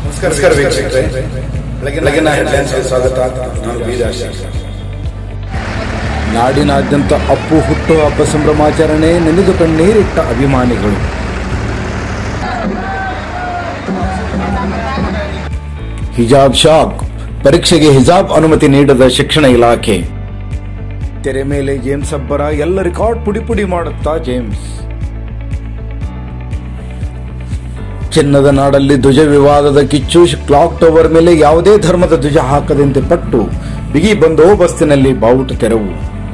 ನಮಸ್ಕಾರ ವೀಕ್ಷಕರೇ ಬೆಳಗಿನ ಹೆಡ್ಲೈನ್ಸ್ಗೆ ಸ್ವಾಗತ ನಾನು ವೀರಾಶ ನಾಡಿನಾದ್ಯಂತ ಅಪ್ಪು ಹುಟ್ಟುಹಬ್ಬ ಸಂಭ್ರಮಾಚರಣೆ ನೆನೆದು ಕಣ್ಣೀರಿಟ್ಟ ಅಭಿಮಾನಿಗಳು ಹಿಜಾಬ್ ಶಾಕ್ ಪರೀಕ್ಷೆಗೆ ಹಿಜಾಬ್ ಅನುಮತಿ ನೀಡದ ಶಿಕ್ಷಣ ಇಲಾಖೆ ತೆರೆ ಮೇಲೆ ಜೇಮ್ಸ್ ಅಬ್ಬರ ಎಲ್ಲ ರೆಕಾರ್ಡ್ ಪುಡಿ ಪುಡಿ ಮಾಡುತ್ತಾ ಜೇಮ್ಸ್ ಚಿನ್ನದ ನಾಡಲ್ಲಿ ಧ್ವಜ ವಿವಾದದ ಕಿಚ್ಚು ಕ್ಲಾಕ್ ಟವರ್ ಮೇಲೆ ಯಾವುದೇ ಧರ್ಮದ ಧ್ವಜ ಹಾಕದಂತೆ ಪಟ್ಟು ಬಿಗಿ ಬಂದೋಬಸ್ತಿನಲ್ಲಿ ಬಾವುಟ ತೆರವು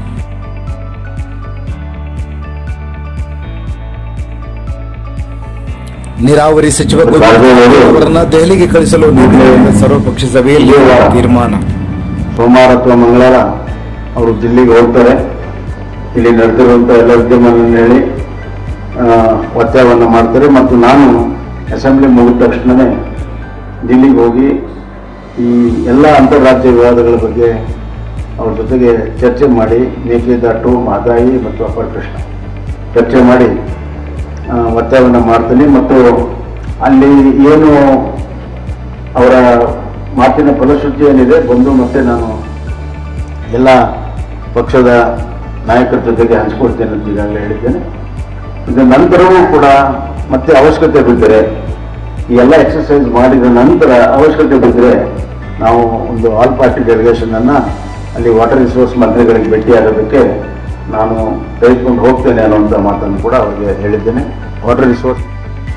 ನೀರಾವರಿ ಸಚಿವ ಗೋವಿಂದ ಅವರನ್ನ ದೆಹಲಿಗೆ ಕಳಿಸಲು ನಿರ್ಣಯ ಸರ್ವಪಕ್ಷ ಸಭೆಯಲ್ಲಿ ತೀರ್ಮಾನ ಸೋಮವಾರ ಅಥವಾ ಮಂಗಳವಾರ ಅವರು ದಿಲ್ಲಿಗೆ ಹೋಗ್ತಾರೆ ಇಲ್ಲಿ ನಡೆದಿರುವಂಥ ಎಲ್ಲ ಉದ್ಯಮವನ್ನು ಹೇಳಿ ಆ, ಒತ್ತಾಯವನ್ನು ಮಾಡ್ತಾರೆ ಮತ್ತು ನಾನು ಅಸೆಂಬ್ಲಿ ಮುಗಿದ ತಕ್ಷಣವೇ ದಿಲ್ಲಿಗೆ ಹೋಗಿ ಈ ಎಲ್ಲ ಅಂತಾರಾಜ್ಯ ವಿವಾದಗಳ ಬಗ್ಗೆ ಅವ್ರ ಜೊತೆಗೆ ಚರ್ಚೆ ಮಾಡಿ ಮೇಕೆದಾಟು ಮಾದಾಯಿ ಮತ್ತು ಅಪರ ಕೃಷ್ಣ ಚರ್ಚೆ ಮಾಡಿ ಆ, ಒತ್ತಾಯವನ್ನು ಮಾಡ್ತೀನಿ ಮತ್ತು ಅಲ್ಲಿ ಏನು ಅವರ ಮಾತಿನ ಫಲಶ್ರುತಿ ಏನಿದೆ ಬಂದು ಮತ್ತೆ ನಾನು ಎಲ್ಲ ಪಕ್ಷದ ನಾಯಕರ ಜೊತೆಗೆ ಹಂಚ್ಕೊಳ್ತೇನೆ ಅಂತ ಈಗಾಗಲೇ ಹೇಳಿದ್ದೇನೆ ಇದರ ನಂತರವೂ ಕೂಡ ಮತ್ತೆ ಅವಶ್ಯಕತೆ ಬಿದ್ದರೆ ಈ ಎಲ್ಲ ಎಕ್ಸರ್ಸೈಸ್ ಮಾಡಿದ ನಂತರ ಅವಶ್ಯಕತೆ ಬಿದ್ದರೆ ನಾವು ಒಂದು ಆಲ್ ಪಾರ್ಟಿ ಡೆಲಿಗೇಷನ್ ಅನ್ನ ಅಲ್ಲಿ ವಾಟರ್ ರಿಸೋರ್ಸ್ ಮಂತ್ರಿಗಳಿಗೆ ಭೇಟಿಯಾಗೋದಕ್ಕೆ ನಾನು ತೆಗೆದುಕೊಂಡು ಹೋಗ್ತೇನೆ ಅನ್ನುವಂಥ ಮಾತನ್ನು ಕೂಡ ಅವರಿಗೆ ಹೇಳಿದ್ದೇನೆ ವಾಟರ್ ರಿಸೋರ್ಸ್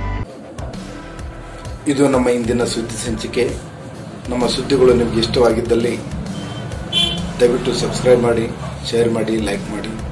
ಇದು ನಮ್ಮ ಇಂದಿನ ಸುದ್ದಿ ಸಂಚಿಕೆ ನಮ್ಮ ಸುದ್ದಿಗಳು ನಿಮಗೆ ಇಷ್ಟವಾಗಿದ್ದಲ್ಲಿ ದಯವಿಟ್ಟು ಸಬ್ಸ್ಕ್ರೈಬ್ ಮಾಡಿ ಶೇರ್ ಮಾಡಿ ಲೈಕ್ ಮಾಡಿ